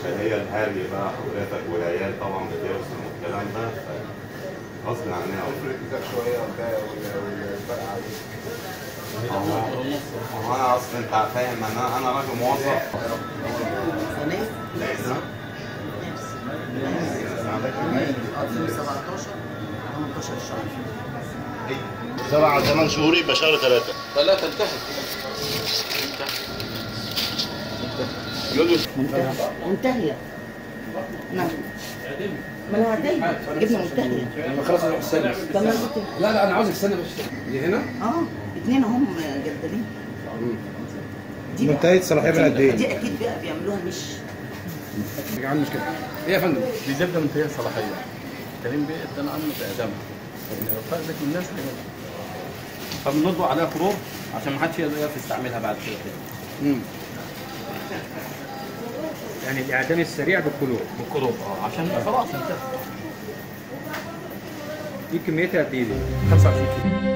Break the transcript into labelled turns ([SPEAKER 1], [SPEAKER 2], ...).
[SPEAKER 1] فهي الهري بقى حضرتك والعيال طبعا بترسم والكلام ده ف- غصب عننا
[SPEAKER 2] افرق كده شويه ولا ولا الفرق عليك
[SPEAKER 1] هو هو انا اصلا انت فاهم انا انا راجل موظف
[SPEAKER 3] سنة
[SPEAKER 1] لازم
[SPEAKER 3] 2017 18 شهر
[SPEAKER 4] سبعة ثمان شهور يبقى شهر ثلاثة
[SPEAKER 5] ثلاثة انتهت
[SPEAKER 4] يوليو
[SPEAKER 3] منتهية نعم ما انا هعتمد جبنه منتهية
[SPEAKER 5] خلاص انا استنى
[SPEAKER 3] طب ما انا قلت
[SPEAKER 5] لا لا انا عاوزك استنى بس دي هنا
[SPEAKER 3] اه اتنين هم جردلين دي
[SPEAKER 6] منتهية الصلاحية من قد ايه؟
[SPEAKER 3] دي اكيد بقى بيعملوها مش
[SPEAKER 5] يا جماعه مش كده ايه يا فندم
[SPEAKER 7] دي زبده منتهيه الصلاحيه كريم بيه ادانا امر باعدامها فرقت من الناس اللي فبنطبق عليها قرور عشان ما حدش يقدر يعرف يستعملها بعد كده تاني
[SPEAKER 5] امم
[SPEAKER 6] يعني الإعدام السريع بالقلوب
[SPEAKER 7] بالقرور اه عشان خلاص انتهت
[SPEAKER 6] دي كميتها قد ايه دي؟
[SPEAKER 7] 25 كيلو